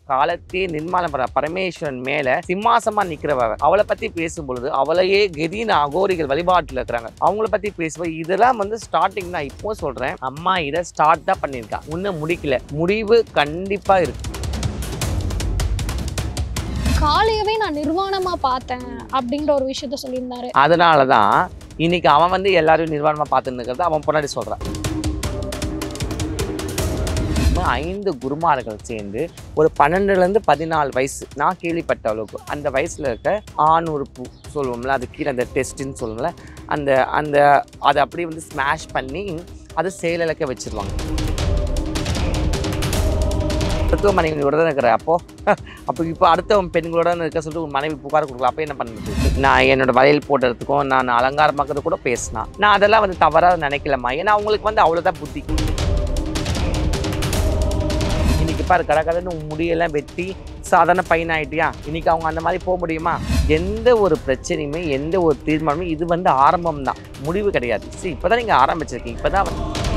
காலத்தே நிர்மாலம் பர பரமேஸ்வரன் மேல சிம்மாசமா நிக்கிறவ அவளை பத்தி பேசும்பொழுது அவளையே கெதின அகோரிகள் வழிபாட்டுல இருக்கிறாங்க அவங்கள பத்தி பேசும்போது இதெல்லாம் வந்து ஸ்டார்டிங் நான் இப்போ சொல்றேன் அம்மா இதை ஸ்டார்ட் தான் பண்ணியிருக்கா இன்னும் முடிக்கல முடிவு கண்டிப்பா இருக்கு காளையவே நான் நிர்வாணமா பார்த்தேன் அப்படின்ற ஒரு விஷயத்த சொல்லியிருந்தாரு அதனால தான் இன்னைக்கு அவன் வந்து எல்லாரையும் நிர்வாணமா பார்த்துன்னு இருக்கிறத அவன் பொன்னாடி சொல்றான் இன்னும் ஐந்து குருமார்கள் சேர்ந்து ஒரு பன்னெண்டுலேருந்து பதினாலு வயசு நான் கேள்விப்பட்ட அளவுக்கு அந்த வயசில் இருக்க ஆண் உறுப்பு சொல்லுவோம்ல அது கீழே அந்த டெஸ்ட்டுன்னு சொல்லுவோம்ல அந்த அந்த அதை அப்படியே வந்து ஸ்மாஷ் பண்ணி அதை செயலிழக்க வச்சிருவாங்க மருத்துவ மனைவியோட தான் இருக்கிற அப்போ அப்போ இப்போ அடுத்தவன் பெண்களோட இருக்க சொல்லிட்டு ஒரு மனைவி புகார் கொடுக்கல அப்போ என்ன பண்ணுறது நான் என்னோட வளையல் போடுறதுக்கும் நான் அலங்காரமாக்கிறது கூட பேசினேன் நான் அதெல்லாம் வந்து தவறாக நினைக்கலம்மா ஏன்னா அவங்களுக்கு வந்து அவ்வளோதான் புத்தி இன்னைக்கு பாரு கடற்கடன்னு உன் முடியெல்லாம் வெட்டி சாதாரண பையன் ஆயிட்டியா இன்னைக்கு அவங்க அந்த மாதிரி போக முடியுமா எந்த ஒரு பிரச்சனையுமே எந்த ஒரு தீர்மானமும் இது வந்து ஆரம்பம் தான் முடிவு கிடையாது சரி இப்போதான் நீங்கள் ஆரம்பிச்சிருக்கீங்க இப்போதான்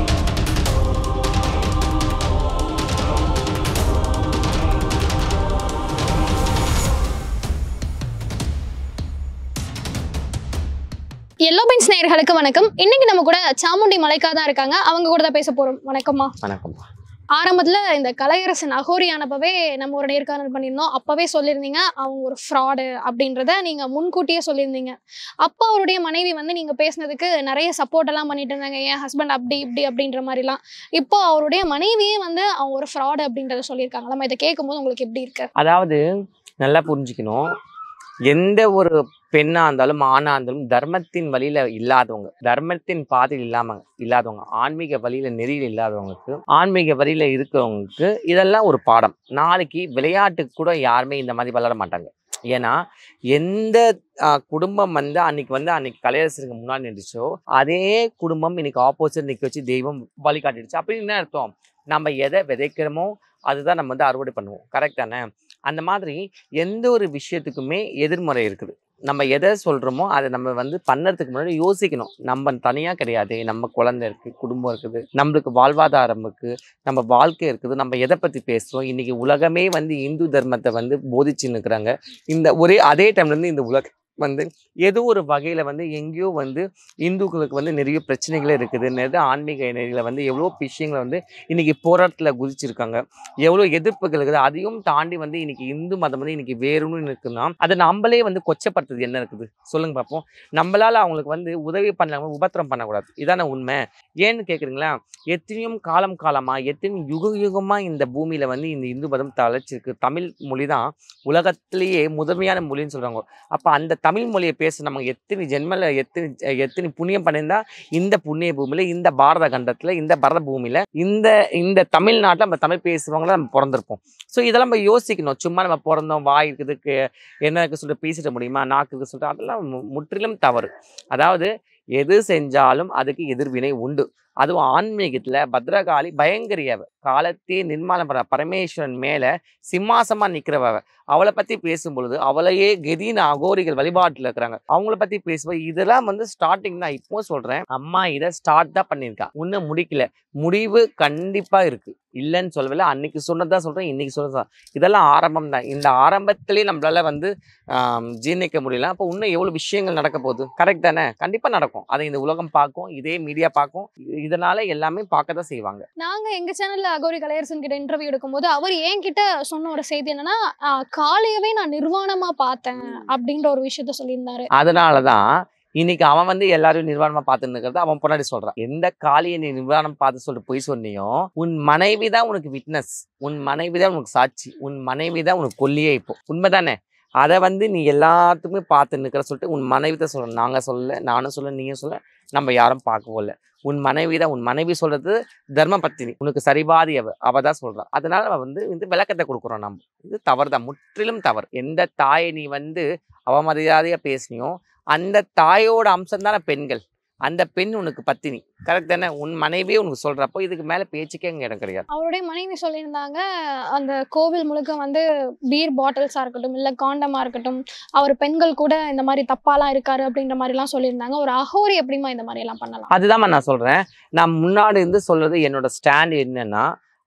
எல்லோ பென்ஸ் நேயர்களுக்கு வணக்கம் இன்னைக்கு நம்ம கூட சாமுண்டி மலைக்கா தான் இருக்காங்க அவங்க கூட தான் பேச போறோம் வணக்கம்மா வணக்கம் ஆரம்பத்துல இந்த கலையரசன் அகோரி ஆனப்பவே நம்ம ஒரு நேர்காணல் பண்ணியிருந்தோம் அப்பவே சொல்லியிருந்தீங்க அவங்க ஒரு ஃப்ராடு அப்படின்றத நீங்க முன்கூட்டியே சொல்லியிருந்தீங்க அப்போ அவருடைய மனைவி வந்து நீங்க பேசுனதுக்கு நிறைய சப்போர்ட் எல்லாம் பண்ணிட்டு இருந்தாங்க என் ஹஸ்பண்ட் அப்படி இப்படி அப்படின்ற மாதிரிலாம் இப்போ அவருடைய மனைவியே வந்து அவங்க ஒரு ஃப்ராடு அப்படின்றத சொல்லியிருக்காங்க நம்ம இதை கேட்கும்போது உங்களுக்கு எப்படி இருக்கு அதாவது நல்லா புரிஞ்சுக்கணும் எந்த ஒரு பெண்ணா இருந்தாலும் ஆணா இருந்தாலும் தர்மத்தின் வழியில இல்லாதவங்க தர்மத்தின் பாதையில் இல்லாம இல்லாதவங்க ஆன்மீக வழியில நெறியில் இல்லாதவங்களுக்கு ஆன்மீக வழியில இருக்கிறவங்களுக்கு இதெல்லாம் ஒரு பாடம் நாளைக்கு விளையாட்டுக்கு கூட யாருமே இந்த மாதிரி வளர மாட்டாங்க ஏன்னா எந்த ஆஹ், குடும்பம் வந்து அன்னைக்கு வந்து அன்னைக்கு கலையரசருக்கு முன்னாடி நின்றுச்சோ அதே குடும்பம் இன்னைக்கு ஆப்போசிட் நிக்க வச்சு தெய்வம் வழிகாட்டிடுச்சு அப்படின்னு என்ன அர்த்தம் நம்ம எதை விதைக்கிறோமோ அதுதான் நம்ம வந்து அறுவடை பண்ணுவோம் கரெக்ட் தானே அந்த மாதிரி எந்த ஒரு விஷயத்துக்குமே எதிர்மறை இருக்குது நம்ம எதை சொல்கிறோமோ அதை நம்ம வந்து பண்ணறதுக்கு முன்னாடி யோசிக்கணும் நம்ம தனியாக கிடையாது நம்ம குழந்தை இருக்குது குடும்பம் இருக்குது நம்மளுக்கு வாழ்வாதாரம் இருக்குது நம்ம வாழ்க்கை இருக்குது நம்ம எதை பற்றி பேசுகிறோம் இன்றைக்கி உலகமே வந்து இந்து தர்மத்தை வந்து போதிச்சுன்னு இருக்கிறாங்க இந்த ஒரே அதே டைம்லேருந்து இந்த உலக வந்து ஏதோ ஒரு வகையில் வந்து எங்கேயோ வந்து இந்துக்களுக்கு வந்து நிறைய பிரச்சனைகள் இருக்குது நிறைய ஆன்மீக நெறியில் வந்து எவ்வளோ விஷயங்களை வந்து இன்றைக்கி போராட்டத்தில் குதிச்சிருக்காங்க எவ்வளோ எதிர்ப்புகள் இருக்குது அதையும் தாண்டி வந்து இன்னைக்கு இந்து மதம் வந்து இன்னைக்கு வேறும்னு இருக்குன்னா அதை நம்மளே வந்து கொச்சப்படுத்துறது என்ன இருக்குது சொல்லுங்க பார்ப்போம் நம்மளால அவங்களுக்கு வந்து உதவி பண்ணாம உபத்திரம் பண்ணக்கூடாது இதான உண்மை ஏன்னு கேட்குறீங்களா எத்தனையும் காலம் காலமா எத்தனை யுக யுகமா இந்த பூமியில வந்து இந்த இந்து மதம் தலைச்சிருக்கு தமிழ் மொழி தான் உலகத்திலேயே முதன்மையான மொழின்னு சொல்றாங்க அப்ப அந்த தமிழ் மொழியை பேச நம்ம எத்தனை ஜென்மல எத்தனை எத்தனை புண்ணியம் பண்ணியிருந்தா இந்த புண்ணிய பூமியில இந்த பாரத கண்டத்துல இந்த பரத பூமியில இந்த இந்த தமிழ்நாட்டில் நம்ம தமிழ் பேசுறவங்கள நம்ம பிறந்திருப்போம் ஸோ இதெல்லாம் நம்ம யோசிக்கணும் சும்மா நம்ம பிறந்தோம் வாய் இருக்குதுக்கு என்ன இருக்கு சொல்லிட்டு பேசிட முடியுமா நாக்கு இருக்கு சொல்லிட்டு அதெல்லாம் மு- முற்றிலும் தவறு அதாவது எது செஞ்சாலும் அதுக்கு எதிர்வினை உண்டு அதுவும் ஆன்மீகத்துல பத்ரகாளி பயங்கரியவ காலத்தே நிர்மாலம் பர பரமேஸ்வரன் மேல சிம்மாசமா நிக்கிறவ அவளை பத்தி பேசும் பொழுது அவளையே கெதின அகோரிகள் வழிபாட்டுல இருக்கிறாங்க அவங்கள பத்தி பேசும்போது இதெல்லாம் வந்து ஸ்டார்டிங் நான் இப்போ சொல்றேன் அம்மா இதை ஸ்டார்ட் தான் பண்ணியிருக்கா இன்னும் முடிக்கல முடிவு கண்டிப்பா இருக்கு இல்லைன்னு சொல்லவில்லை அன்னைக்கு சொன்னதான் சொல்றேன் இன்னைக்கு சொல்றதா இதெல்லாம் ஆரம்பம் தான் இந்த ஆரம்பத்திலேயே நம்மளால வந்து ஆம், ஜீர்ணிக்க முடியல அப்போ இன்னும் எவ்வளவு விஷயங்கள் நடக்க போகுது கரெக்ட் தானே கண்டிப்பா நடக்கும் அதை இந்த உலகம் பார்க்கும் இதே மீடியா பார்க்கும் இ- இதனால எல்லாமே பார்க்க தான் செய்வாங்க நாங்க எங்க சேனல்ல அகோரி கலையரசன் கிட்ட இன்டர்வியூ எடுக்கும்போது அவர் என்கிட்ட சொன்ன ஒரு செய்தி என்னன்னா ஆஹ், காளையவே நான் நிர்வாணமா பார்த்தேன் அப்படின்ற ஒரு விஷயத்த சொல்லியிருந்தாரு அதனால தான் இன்னைக்கு அவன் வந்து எல்லாரையும் நிர்வாணமா பார்த்துன்னு இருக்கிறத அவன் பொன்னாடி சொல்றான் எந்த காளியை நீ நிர்வாணம் பார்த்து சொல்லிட்டு போய் சொன்னியோ உன் மனைவி தான் உனக்கு விட்னஸ் உன் மனைவி தான் உனக்கு சாட்சி உன் மனைவி தான் உனக்கு கொல்லியே இப்போ உண்மைதானே அதை வந்து நீ எல்லாத்துக்குமே பார்த்து நிற்கிற சொல்லிட்டு உன் மனைவி தான் சொல்கிறோம் நாங்கள் சொல்ல நானும் சொல்ல நீயும் சொல்ல நம்ம யாரும் பார்க்கவும் இல்லை உன் மனைவி தான் உன் மனைவி சொல்றது தர்ம பத்தினி உனக்கு சரிபாதி அவ அவ தான் சொல்றா அதனால அவ வந்து இந்த விளக்கத்தை கொடுக்குறோம் நம்ம இது தவறு தான் முற்றிலும் தவறு எந்த தாயை நீ வந்து அவமரியாதையா பேசினியோ அந்த தாயோட அம்சம் தானே பெண்கள் அந்த பெண் உனக்கு பத்தினி கரெக்ட் தானே உன் மனைவியே உனக்கு சொல்றப்போ இதுக்கு மேல பேச்சுக்கே அங்க இடம் கிடையாது அவருடைய மனைவி சொல்லியிருந்தாங்க அந்த கோவில் முழுக்க வந்து பீர் பாட்டில்ஸா இருக்கட்டும் இல்ல காண்டமா இருக்கட்டும் அவர் பெண்கள் கூட இந்த மாதிரி தப்பாலாம் இருக்காரு அப்படின்ற மாதிரி எல்லாம் சொல்லியிருந்தாங்க ஒரு அகோரி எப்படிமா இந்த மாதிரி எல்லாம் பண்ணலாம் அதுதான் நான் சொல்றேன் நான் முன்னாடி இருந்து சொல்றது என்னோட ஸ்டாண்ட் என்னன்னா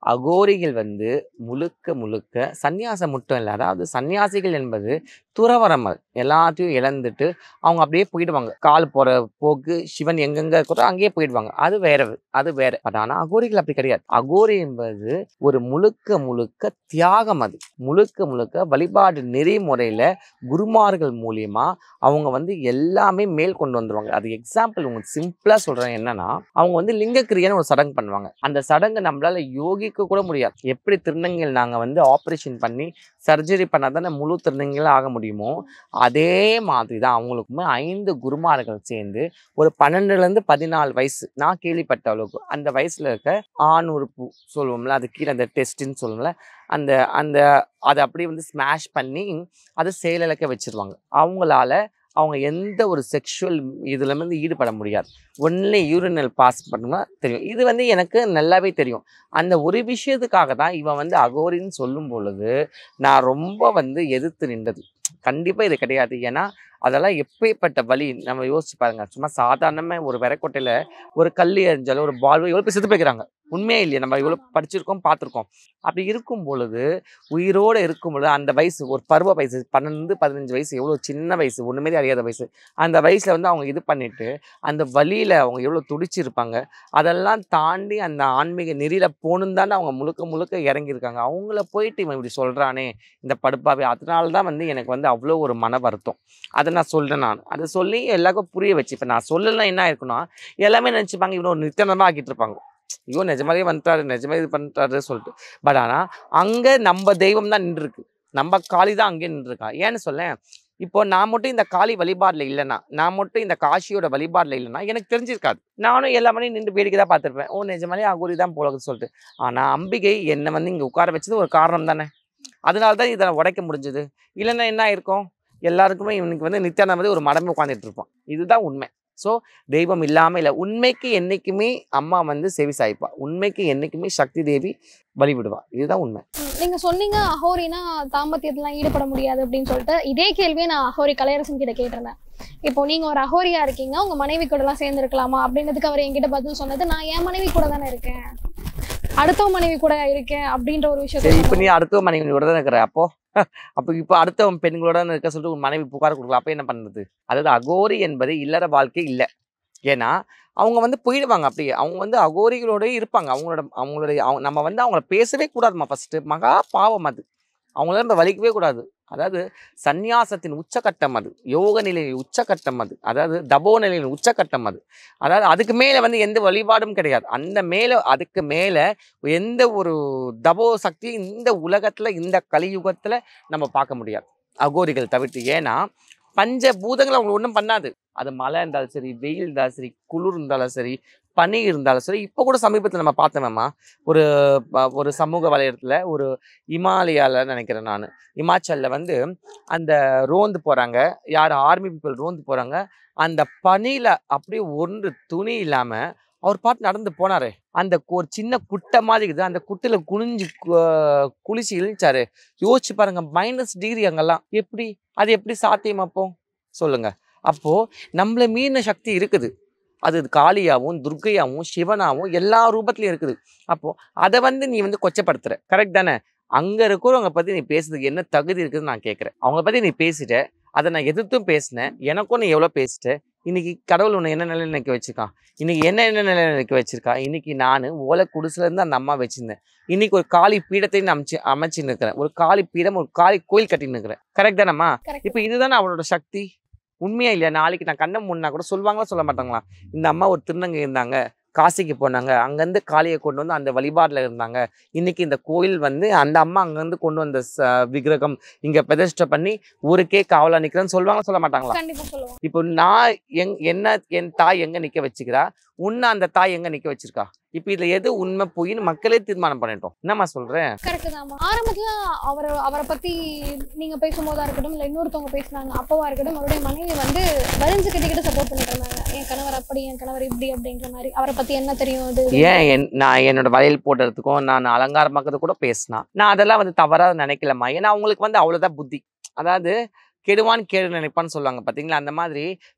அகோரிகள் வந்து முழுக்க முழுக்க சந்நியாசம் மட்டும் இல்லை அதாவது சன்னியாசிகள் என்பது துறவரம் அது எல்லாத்தையும் இழந்துட்டு அவங்க அப்படியே போயிடுவாங்க கால் போற போக்கு சிவன் எங்கெங்க இருக்கிறோ அங்கேயே போயிடுவாங்க அது வேற அது வேற பட் ஆனா அகோரிகள் அப்படி கிடையாது அகோரி என்பது ஒரு முழுக்க முழுக்க தியாகம் அது முழுக்க முழுக்க வழிபாடு நெறிமுறையில குருமார்கள் மூலியமா அவங்க வந்து எல்லாமே மேல் கொண்டு வந்துருவாங்க அது எக்ஸாம்பிள் உங்களுக்கு சிம்பிளா சொல்றேன் என்னன்னா அவங்க வந்து லிங்கக்கிரியன்னு ஒரு சடங்கு பண்ணுவாங்க அந்த சடங்கு நம்மளால யோகிக்க கூட முடியாது எப்படி திருநங்கைகள் நாங்க வந்து ஆப்ரேஷன் பண்ணி சர்ஜரி பண்ணாதானே முழு திருநங்கைகள் ஆக முடியுமோ அதே மாதிரி தான் அவங்களுக்குமே ஐந்து குருமார்கள் சேர்ந்து ஒரு பன்னெண்டுல இருந்து பதினாலு வயசு நான் கேள்விப்பட்ட அளவுக்கு அந்த வயசுல இருக்க ஆண் உறுப்பு சொல்லுவோம்ல அது கீழே அந்த டெஸ்ட்ன்னு சொல்லுவோம்ல அந்த அந்த அதை அப்படியே வந்து ஸ்மாஷ் பண்ணி அதை செயலிழக்க வச்சிருவாங்க அவங்களால அவங்க எந்த ஒரு செக்ஷுவல் இதுல இருந்து ஈடுபட முடியாது ஒன்லி யூரினல் பாஸ் பண்ணோம்னா தெரியும் இது வந்து எனக்கு நல்லாவே தெரியும் அந்த ஒரு விஷயத்துக்காக தான் இவன் வந்து அகோரின்னு சொல்லும் பொழுது நான் ரொம்ப வந்து எதிர்த்து நின்றது கண்டிப்பாக இது கிடையாது ஏன்னா அதெல்லாம் எப்பேற்பட்ட வலி நம்ம யோசிச்சு பாருங்க சும்மா சாதாரணமாக ஒரு விரைக்கொட்டையில ஒரு கல் எறிஞ்சாலும் ஒரு பால் எவ்வளோ பேர் செத்து போய்க்கிறாங்க உண்மையே இல்லையா நம்ம இவ்வளோ படிச்சிருக்கோம் பார்த்துருக்கோம் அப்படி இருக்கும் பொழுது உயிரோடு இருக்கும் பொழுது அந்த வயசு ஒரு பருவ வயசு பன்னெண்டு பதினஞ்சு வயசு எவ்வளோ சின்ன வயசு ஒன்றுமே அறியாத வயசு அந்த வயசில் வந்து அவங்க இது பண்ணிட்டு அந்த வழியில் அவங்க எவ்வளோ துடிச்சிருப்பாங்க அதெல்லாம் தாண்டி அந்த ஆன்மீக நெறியில் போகணும் தானே அவங்க முழுக்க முழுக்க இறங்கியிருக்காங்க அவங்கள போயிட்டு இவன் இப்படி சொல்கிறானே இந்த படுப்பாவே அதனால தான் வந்து எனக்கு வந்து அவ்வளோ ஒரு மன வருத்தம் அதை நான் சொல்கிறேன் நான் அதை சொல்லி எல்லாருக்கும் புரிய வச்சு இப்போ நான் சொல்லலாம் என்ன இருக்குன்னா எல்லாமே நினச்சிப்பாங்க இவனை ஒரு நித்தியனமாக ஆக்கிட்டு இருப்பாங்க ஐயோ நிஜமாவே வந்துட்டாரு நிஜமே இது பண்ணிட்டாரு சொல்லிட்டு பட் ஆனால் அங்கே நம்ம தெய்வம் தான் நின்றுருக்கு நம்ம காளி தான் அங்கேயே நின்றுருக்கா ஏன்னு சொல்லேன் இப்போ நான் மட்டும் இந்த காளி வழிபாடில் இல்லைன்னா நான் மட்டும் இந்த காசியோட வழிபாடில் இல்லைன்னா எனக்கு தெரிஞ்சிருக்காது நானும் எல்லா மணியும் நின்று வேடிக்கை தான் பார்த்துருப்பேன் ஓ நிஜமாலே அகூரி தான் போலன்னு சொல்லிட்டு ஆனால் அம்பிகை என்னை வந்து இங்கே உட்கார வச்சது ஒரு காரணம் தானே அதனால தான் இதை உடைக்க முடிஞ்சது இல்லைன்னா என்ன ஆயிருக்கும் எல்லாருக்குமே இவனுக்கு வந்து நித்யானந்த மாதிரி ஒரு மடமே உட்காந்துட்டு இருப்பான் இதுதான் உண்மை ஸோ தெய்வம் இல்லாமல் இல்லை உண்மைக்கு என்னைக்குமே அம்மா வந்து செவி சாய்ப்பா உண்மைக்கு என்னைக்குமே சக்தி தேவி வழிவிடுவா இதுதான் உண்மை நீங்க சொன்னீங்க அஹோரினா தாம்பத்தியத்துலாம் ஈடுபட முடியாது அப்படின்னு சொல்லிட்டு இதே கேள்வியை நான் அஹோரி கலையரசன் கிட்ட கேட்டிருந்தேன் இப்போ நீங்க ஒரு அஹோரியா இருக்கீங்க உங்க மனைவி கூட எல்லாம் சேர்ந்து இருக்கலாமா அப்படின்றதுக்கு அவர் என்கிட்ட பதில் சொன்னது நான் என் மனைவி கூட தானே இருக்கேன் அடுத்த மனைவி கூட இருக்கேன் அப்படின்ற ஒரு சரி இப்போ விஷயத்த நீ அடுத்த மனைவியோட தான் இருக்கிற அப்போ அப்போ இப்போ அடுத்த பெண்களோட இருக்க சொல்லிட்டு உன் மனைவி புகார் கொடுக்கலாம் அப்போ என்ன பண்ணுறது அதாவது அகோரி என்பது இல்லற வாழ்க்கை இல்லை ஏன்னா அவங்க வந்து போயிடுவாங்க அப்படியே அவங்க வந்து அகோரிகளோடய இருப்பாங்க அவங்களோட அவங்களுடைய அவங்க நம்ம வந்து அவங்கள பேசவே கூடாதுமா ஃபஸ்ட்டு மகா பாவம் அது அவங்கள நம்ம வலிக்கவே கூடாது அதாவது சந்நியாசத்தின் உச்சக்கட்டம் அது யோக நிலையின் உச்சக்கட்டம் அது அதாவது தபோ நிலையின் உச்சக்கட்டம் அது அதாவது அதுக்கு மேலே வந்து எந்த வழிபாடும் கிடையாது அந்த மேலே அதுக்கு மேலே எந்த ஒரு தபோ சக்தியும் இந்த உலகத்தில் இந்த கலியுகத்தில் நம்ம பார்க்க முடியாது அகோரிகள் தவிர்த்து ஏன்னா பஞ்ச பூதங்கள் அவங்க ஒன்றும் பண்ணாது அது மழை இருந்தாலும் சரி வெயில் இருந்தாலும் சரி குளிர் இருந்தாலும் சரி பனி இருந்தாலும் சரி இப்போ கூட சமீபத்தில் நம்ம பார்த்தோமேம்மா ஒரு ப- ஒரு சமூக வலையத்தில் ஒரு இமாலயாவில் நினைக்கிறேன் நான் இமாச்சலில் வந்து அந்த ரோந்து போகிறாங்க யார் ஆர்மி பீப்புள் ரோந்து போகிறாங்க அந்த பனியில் அப்படியே ஒன்று துணி இல்லாமல் அவர் பாட்டு நடந்து போனாரு அந்த கு- ஒரு சின்ன குட்டை மாதிரி இருக்குது அந்த குட்டையில குனிஞ்சு கு- குளிச்சு இழிச்சாரு யோசிச்சு பாருங்க மைனஸ் டிகிரி அங்கெல்லாம் எப்படி அது எப்படி சாத்தியம் அப்போ சொல்லுங்க அப்போ நம்மள மீறின சக்தி இருக்குது அது காளியாவும் துர்க்கையாவும் சிவனாவும் எல்லா ரூபத்துலயும் இருக்குது அப்போ அதை வந்து நீ வந்து கொச்சப்படுத்துற கரெக்ட் தானே அங்க இருக்கிறவங்க பத்தி நீ பேசுறதுக்கு என்ன தகுதி இருக்குதுன்னு நான் கேட்கறேன் அவங்கள பத்தி நீ பேசிட்ட அதை நான் எதிர்த்தும் பேசினேன் எனக்கும் நீ எவ்வளோ பேசிட்ட இன்னைக்கு கடவுள் உன்னை என்ன நிலையில நிற்க வச்சிருக்கான் இன்னைக்கு என்ன என்ன நிலையில நிற்க வச்சிருக்கா இன்னைக்கு நான் ஓலை குடிசுல இருந்து அந்த அம்மா வச்சிருந்தேன் இன்னைக்கு ஒரு காளி பீடத்தை நான் அமைச்சு அமைச்சு நிற்கிறேன் ஒரு காளி பீடம் ஒரு காளி கோயில் கட்டி நிற்கிறேன் கரெக்ட் தானம்மா கரெக்ட் இப்போ இதுதானே அவளோட சக்தி உண்மையா இல்லையா நாளைக்கு நான் கண்ணை முன்னா கூட சொல்லுவாங்களா சொல்ல மாட்டாங்களா இந்த அம்மா ஒரு திருநங்கை இருந்தாங்க காசிக்கு போனாங்க அங்கேருந்து காளியை கொண்டு வந்து அந்த வழிபாட்டில் இருந்தாங்க இன்னைக்கு இந்த கோயில் வந்து அந்த அம்மா அங்கேருந்து கொண்டு வந்த ச- விக்கிரகம் இங்கே பிரதிஷ்டை பண்ணி ஊருக்கே காவலா நிற்கிறேன்னு சொல்லுவாங்க சொல்ல மாட்டாங்களா கண்டிப்பா சொல்லுவோம் இப்போ நான் எங் என்ன என் தாய் எங்க நிக்க வச்சுக்கிறா உன்னை அந்த தாய் எங்க நிக்க வச்சிருக்கா இப்போ இதுல எது உண்மை பொய்ன்னு மக்களே தீர்மானம் பண்ணிட்டோம் என்னம்மா சொல்றேன் கரெக்ட் தான்மா ஆரம்பத்துல அவர் அவரை பத்தி நீங்க பேசும்போதா இருக்கட்டும் இல்ல இன்னொருத்தவங்க பேசுனாங்க அப்பவா இருக்கட்டும் அவருடைய மனைவி வந்து வரிஞ்சு கட்டிக்கிட்டு சப்போர்ட் பண்ணிட்டு இருந்தாங்க என் கணவர் அப்படி என் கணவர் இப்படி அப்படின்ற மாதிரி அவரை பத்தி என்ன தெரியும் அது இது. ஏன் என் நான் என்னோட வளையல் போடுறதுக்கும் நான் அலங்காரமாக்கிறது கூட பேசினா நான் அதெல்லாம் வந்து தவறா நினைக்கலம்மா ஏன்னா அவங்களுக்கு வந்து அவ்வளவுதான் புத்தி அதாவது கெடுவான் கேடு நினைப்பான்னு சொல்லுவாங்க பாத்தீங்களா அந்த மாதிரி சிறு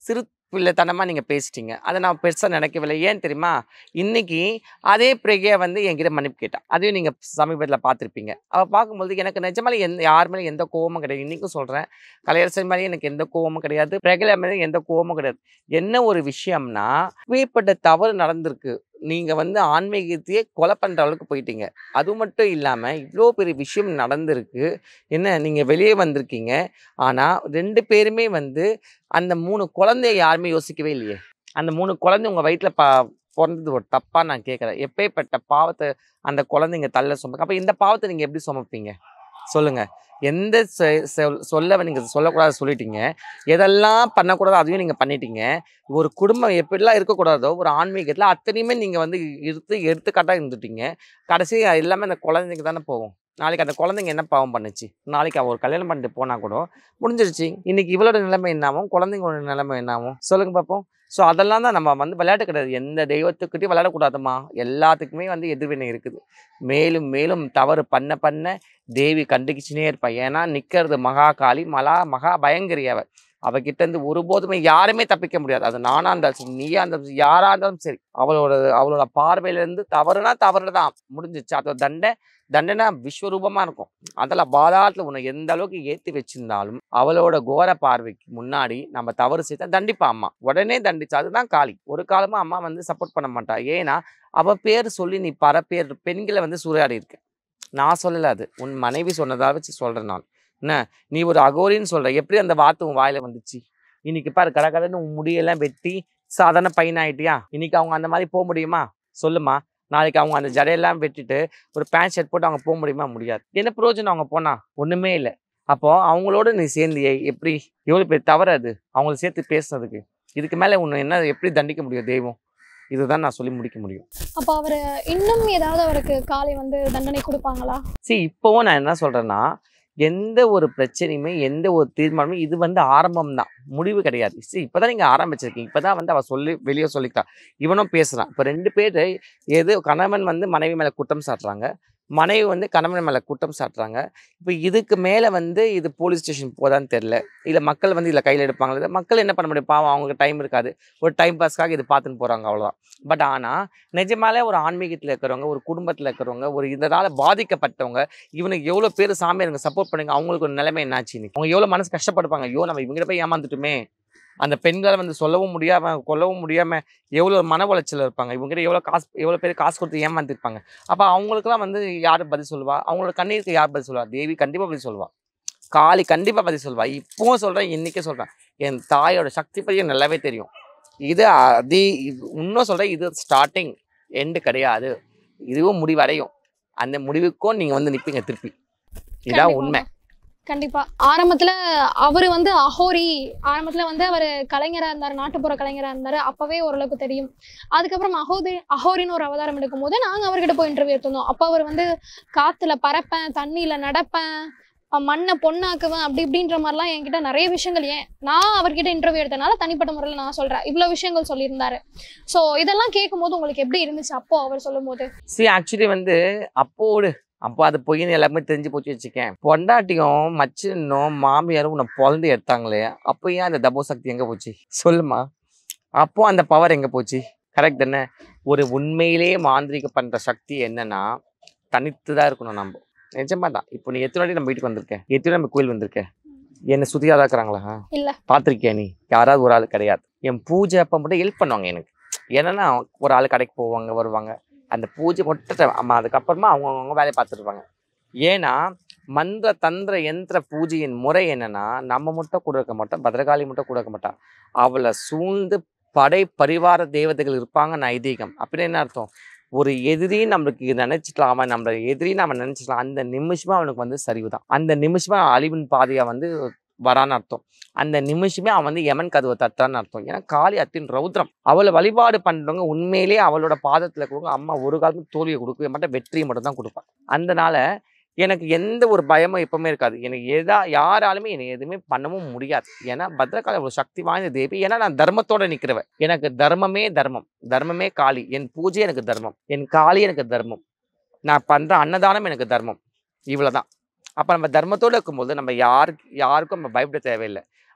பிள்ளைத்தனமாக நீங்கள் பேசிட்டீங்க அதை நான் பெருசாக நினைக்கவில்லை ஏன் தெரியுமா இன்னைக்கு அதே பிரகையை வந்து என்கிட்ட மன்னிப்பு கேட்டான் அதையும் நீங்கள் சமீபத்தில் பார்த்துருப்பீங்க அவள் பார்க்கும்போது எனக்கு நிஜமாலே எந்த யார் மேலே எந்த கோவமும் கிடையாது இன்றைக்கும் சொல்கிறேன் கலையரசன் மேலே எனக்கு எந்த கோவமும் கிடையாது பிரகல மேலே எந்த கோவமும் கிடையாது என்ன ஒரு விஷயம்னா இப்பேற்பட்ட தவறு நடந்திருக்கு நீங்கள் வந்து ஆன்மீகத்தையே கொலை பண்ணுற அளவுக்கு போயிட்டீங்க அது மட்டும் இல்லாமல் இவ்வளோ பெரிய விஷயம் நடந்திருக்கு என்ன நீங்கள் வெளியே வந்திருக்கீங்க ஆனால் ரெண்டு பேருமே வந்து அந்த மூணு குழந்தைய யாருமே யோசிக்கவே இல்லையே அந்த மூணு குழந்தை உங்கள் வயிற்றில் பா பிறந்தது ஒரு தப்பாக நான் கேட்குறேன் எப்பேற்பட்ட பாவத்தை அந்த குழந்தைங்க தள்ள சுமக்க அப்போ இந்த பாவத்தை நீங்கள் எப்படி சுமப்பீங்க சொல்லுங்கள் எந்த செ- சொல்- சொல்ல நீங்கள் சொல்லக்கூடாது சொல்லிட்டீங்க எதெல்லாம் பண்ணக்கூடாதோ அதையும் நீங்கள் பண்ணிட்டீங்க ஒரு குடும்பம் எப்படிலாம் இருக்கக்கூடாதோ ஒரு ஆன்மீகத்தில் அத்தனையுமே நீங்கள் வந்து எடுத்து எடுத்துக்காட்டாக இருந்துட்டீங்க கடைசி எல்லாமே அந்த குழந்தைங்க தானே போகும் நாளைக்கு அந்த குழந்தைங்க என்ன பாவம் பண்ணுச்சு நாளைக்கு அவ ஒரு கல்யாணம் பண்ணிட்டு போனா கூட முடிஞ்சிருச்சு இன்னைக்கு இவளோட நிலைமை என்னாகும் குழந்தைங்களோட நிலைமை என்னாகும் சொல்லுங்க பார்ப்போம் ஸோ அதெல்லாம் தான் நம்ம வந்து விளையாட்டு கிடையாது எந்த தெய்வத்துக்கிட்டையும் விளையாடக்கூடாதுமா எல்லாத்துக்குமே வந்து எதிர்வினை இருக்குது மேலும் மேலும் தவறு பண்ண பண்ண தேவி கண்டுக்கிச்சுனே இருப்பா ஏன்னா நிற்கிறது மகா காளி மலா மகா பயங்கரி அவ அவகிட்ட இருந்து ஒருபோதுமே யாருமே தப்பிக்க முடியாது அது நானா இருந்தாலும் சரி நீயா இருந்தாலும் சரி யாரா இருந்தாலும் சரி அவளோட அவளோட பார்வையில இருந்து தவறுனா தவறு தான் முடிஞ்சிச்சு அதோட தண்டை தண்டனை விஸ்வரூபமா இருக்கும் அதில் பாதாளத்தில் உன்னை எந்த அளவுக்கு ஏற்றி வச்சிருந்தாலும் அவளோட கோர பார்வைக்கு முன்னாடி நம்ம தவறு செய்தா தண்டிப்பா அம்மா உடனே தண்டிச்சா அதுதான் காளி ஒரு காலமா அம்மா வந்து சப்போர்ட் பண்ண மாட்டா ஏன்னா அவ பேர் சொல்லி நீ பல பேர் பெண்களை வந்து சூறையாடி இருக்க நான் சொல்லல அது உன் மனைவி சொன்னதா வச்சு சொல்றேன் நான் என்ன நீ ஒரு அகோரின்னு சொல்ற எப்படி அந்த வார்த்தை உன் வாயில வந்துச்சு இன்னைக்கு பாரு கடகடன்னு உன் முடியெல்லாம் வெட்டி சாதாரண பையன் ஆயிட்டியா இன்னைக்கு அவங்க அந்த மாதிரி போக முடியுமா சொல்லுமா நாளைக்கு அவங்க அந்த ஜடையெல்லாம் வெட்டிட்டு ஒரு பேண்ட் ஷர்ட் போட்டு அவங்க போக முடியுமா முடியாது என்ன பிரயோஜனம் அவங்க போனா ஒண்ணுமே இல்லை அப்போ அவங்களோட நீ சேர்ந்தியே எப்படி எவ்வளவு பெரிய தவறு அது அவங்கள சேர்த்து பேசுனதுக்கு இதுக்கு மேல உன்னை என்ன எப்படி தண்டிக்க முடியும் தெய்வம் இதுதான் நான் சொல்லி முடிக்க முடியும் அப்போ அவர் இன்னும் ஏதாவது அவருக்கு காலை வந்து தண்டனை கொடுப்பாங்களா சரி இப்போவும் நான் என்ன சொல்றேன்னா எந்த ஒரு பிரச்சனையுமே எந்த ஒரு தீர்மானமும் இது வந்து ஆரம்பம் தான் முடிவு கிடையாது சரி இப்போதான் நீங்க ஆரம்பிச்சிருக்கீங்க இப்போதான் வந்து அவ சொல்லி வெளியே சொல்லிட்டா இவனும் பேசுறான் இப்போ ரெண்டு பேர் எது கணவன் வந்து மனைவி மேல குற்றம் சாட்டுறாங்க மனைவி வந்து கணவன் மேல குற்றம் சாட்டுறாங்க இப்போ இதுக்கு மேல வந்து இது போலீஸ் ஸ்டேஷன் போதான்னு தெரியல இல்ல மக்கள் வந்து இதுல கையில எடுப்பாங்களா இல்ல மக்கள் என்ன பண்ண முடியும் பாவம் அவங்களுக்கு டைம் இருக்காது ஒரு டைம் பாஸ்க்காக இது பார்த்துன்னு போறாங்க அவ்வளவுதான் பட் ஆனா நிஜமாலே ஒரு ஆன்மீகத்துல இருக்கிறவங்க ஒரு குடும்பத்துல இருக்கிறவங்க ஒரு இதனால பாதிக்கப்பட்டவங்க இவனுக்கு எவ்வளோ பேர் சாமியாருங்க சப்போர்ட் பண்ணுங்க அவங்களுக்கு ஒரு நிலைமை என்னாச்சு இன்னைக்கு அவங்க எவ்வளோ மனசு கஷ்டப்படுப்பாங்க ஐயோ நம்ம இவங்க போய் ஏமாந்துட்டுமே அந்த பெண்களை வந்து சொல்லவும் முடியாம கொல்லவும் முடியாம எவ்வளோ மன உளைச்சல் இருப்பாங்க இவங்ககிட்ட எவ்வளோ காசு எவ்வளோ பேர் காசு கொடுத்து ஏமாந்துருப்பாங்க அப்போ அவங்களுக்குலாம் வந்து யார் பதில் சொல்லுவா அவங்களோட கண்ணீருக்கு யார் பதில் சொல்லுவா தேவி கண்டிப்பாக பதில் சொல்லுவா காளி கண்டிப்பாக பதில் சொல்லுவா இப்பவும் சொல்கிறேன் இன்னைக்கே சொல்கிறேன் என் தாயோட சக்தி பற்றி எனக்கு நல்லாவே தெரியும் இது அதி இது- இன்னும் சொல்கிறேன் இது ஸ்டார்டிங் எண்டு கிடையாது இதுவும் முடிவடையும் அந்த முடிவுக்கும் நீங்கள் வந்து நிற்பீங்க திருப்பி இதான் கண்டிப்பா. உண்மை கண்டிப்பா ஆரம்பத்துல அவரு வந்து அஹோரி ஆரம்பத்துல வந்து அவர் கலைஞரா இருந்தாரு நாட்டுப்புற கலைஞரா இருந்தாரு அப்பவே ஓரளவுக்கு தெரியும் அதுக்கப்புறம் அஹோதி அஹோரின்னு ஒரு அவதாரம் எடுக்கும் போது நாங்க அவர்கிட்ட போய் இன்டர்வியூ எடுத்திருந்தோம் அப்ப அவர் வந்து காத்துல பறப்பேன் தண்ணியில நடப்பேன் அஹ் மண்ணை பொண்ணாக்குவேன் அப்படி இப்படின்ற மாதிரிலாம் என்கிட்ட நிறைய விஷயங்கள் ஏன் நான் அவர்கிட்ட இன்டர்வியூ எடுத்தனால தனிப்பட்ட முறையில் நான் சொல்றேன் இவ்வளவு விஷயங்கள் சொல்லியிருந்தாரு ஸோ இதெல்லாம் கேட்கும்போது உங்களுக்கு எப்படி இருந்துச்சு அப்போ அவர் சொல்லும் போது சி ஆக்சுவலி வந்து அப்போடு அப்போ அது பொய்ன்னு எல்லாமே தெரிஞ்சு போச்சு வச்சுக்கேன் பொண்டாட்டியும் மச்சினும் மாமியாரும் உன்னை பொழந்து எடுத்தாங்களே அப்போ ஏன் அந்த தபோ சக்தி எங்கே போச்சு சொல்லுமா அப்போ அந்த பவர் எங்கே போச்சு கரெக்ட் தானே ஒரு உண்மையிலேயே மாந்திரிக பண்ணுற சக்தி என்னன்னா தனித்து தான் இருக்கணும் நம்ம நிஜமா தான் இப்போ நீ எத்தனை வாட்டி நம்ம வீட்டுக்கு வந்திருக்க எத்தனை நம்ம கோயில் வந்திருக்க என்னை சுற்றியாக தான் இருக்கிறாங்களா இல்ல. பார்த்துருக்கியா நீ யாராவது ஒரு ஆள் கிடையாது என் பூஜை அப்போ மட்டும் ஹெல்ப் பண்ணுவாங்க எனக்கு என்னன்னா ஒரு ஆள் கடைக்கு போவாங்க வருவாங்க அந்த பூஜை மட்டும் ஆமாம் அதுக்கப்புறமா அவங்கவுங்க வேலையை பார்த்துருப்பாங்க ஏன்னா மந்திர தந்திர யந்திர பூஜையின் முறை என்னன்னா நம்ம மட்டும் கூட இருக்க மாட்டோம் பத்ரகாளி மட்டும் கூட இருக்க மாட்டா அவளை சூழ்ந்து படை பரிவார தேவதைகள் இருப்பாங்கன்னு ஐதீகம் அப்படின்னு என்ன அர்த்தம் ஒரு எதிரி நம்மளுக்கு நினைச்சிட்டலாம் அவன் நம்மள எதிரி நம்ம நினைச்சிட்டலாம் அந்த நிமிஷமா அவனுக்கு வந்து சரிவுதான் அந்த நிமிஷமா அழிவின் பாதையா வந்து வரான்னு அர்த்தம் அந்த நிமிஷமே அவன் வந்து யமன் கதவை தட்டான்னு அர்த்தம் ஏன்னா காளி அத்தின் ரௌத்ரம் அவளை வழிபாடு பண்றவங்க உண்மையிலேயே அவளோட பாதத்துல கொடுங்க அம்மா ஒரு காலமும் தோல்வியை கொடுக்கவே மாட்டேன் வெற்றியை மட்டும் தான் கொடுப்பான் அதனால எனக்கு எந்த ஒரு பயமும் எப்பவுமே இருக்காது எனக்கு எதா யாராலுமே என்னை எதுவுமே பண்ணவும் முடியாது ஏன்னா பத்ரகாளி ஒரு சக்தி வாய்ந்த தேவி ஏன்னா நான் தர்மத்தோட நிற்கிறவன் எனக்கு தர்மமே தர்மம் தர்மமே காளி என் பூஜை எனக்கு தர்மம் என் காளி எனக்கு தர்மம் நான் பண்ற அன்னதானம் எனக்கு தர்மம் இவ்வளவுதான் அப்ப நம்ம தர்மத்தோட இருக்கும்போது நம்ம யாருக்கு யாருக்கும் நம்ம பயப்பட தேவையில்லை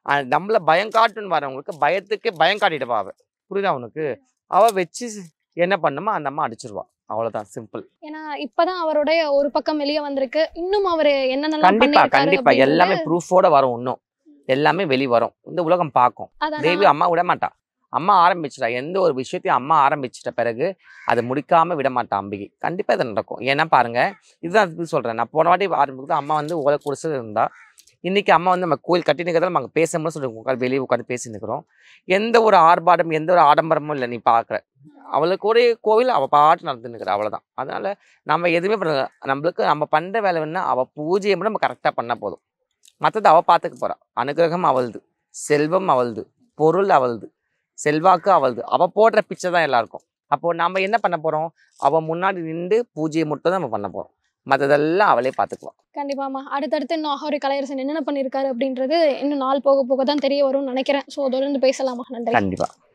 அஹ் நம்மள பயம் காட்டுன்னு வரவங்களுக்கு பயத்துக்கே பயம் காட்டிடுவா அவ புரியுதா உனக்கு அவ வச்சு என்ன பண்ணுமோ அந்த அம்மா அடிச்சிருவா அவ்வளவுதான் சிம்பிள் ஏன்னா இப்பதான் அவருடைய ஒரு பக்கம் வெளியே வந்திருக்கு இன்னும் அவரு என்னென்னலாம் கண்டிப்பா பண்ணிருக்காரு கண்டிப்பா அப்படின்றது- எல்லாமே ப்ரூஃபோட வரும் இன்னும் எல்லாமே வெளி வரும் இந்த உலகம் பார்க்கும் அதான் தேவி அம்மா விட மாட்டா அம்மா ஆரம்பிச்சிட்டா எந்த ஒரு விஷயத்தையும் அம்மா ஆரம்பிச்சிட்ட பிறகு அதை முடிக்காம விட மாட்டா அம்பிகை கண்டிப்பா இது நடக்கும் ஏன்னா பாருங்க இதுதான் இது சொல்றேன் நான் போன வாட்டி ஆரம்பிக்கும் அம்மா வந்து ஓலை குடிச்சு இருந்தா இன்னைக்கு அம்மா வந்து நம்ம கோயில் கட்டி நிற்கிறதால நம்ம பேசும்போது சொல்லி உட்காந்து வெளியே உட்காந்து பேசி நிற்கிறோம் எந்த ஒரு ஆர்ப்பாட்டம் எந்த ஒரு ஆடம்பரமும் இல்லை நீ பார்க்குற அவளுக்கு ஒரே கோவில் அவள் பாட்டு நடந்து நிற்கிற அவ்வளோதான் அதனால நம்ம எதுவுமே பண்ண நம்மளுக்கு நம்ம பண்ணுற வேலை வேணா அவள் பூஜையை மட்டும் நம்ம கரெக்டாக பண்ண போதும் மற்றது அவள் பார்த்துக்க போறா அனுகிரகம் அவள்து செல்வம் அவள்து பொருள் அவள்து செல்வாக்கு அவள்து அவள் போடுற பிச்சை தான் எல்லாருக்கும் அப்போ நம்ம என்ன பண்ண போறோம் அவள் முன்னாடி நின்று பூஜையை மட்டும் தான் நம்ம பண்ண போறோம் மற்றதெல்லாம் அவளே பார்த்துக்குவா கண்டிப்பாமா அடுத்தடுத்து இன்னும் அகோரி கலையரசன் என்னென்ன பண்ணியிருக்காரு அப்படின்றது இன்னும் நாள் போக போக தான் தெரிய வரும்னு நினைக்கிறேன் ஸோ தொடர்ந்து பேசலாமா நன்றி கண்டிப்பா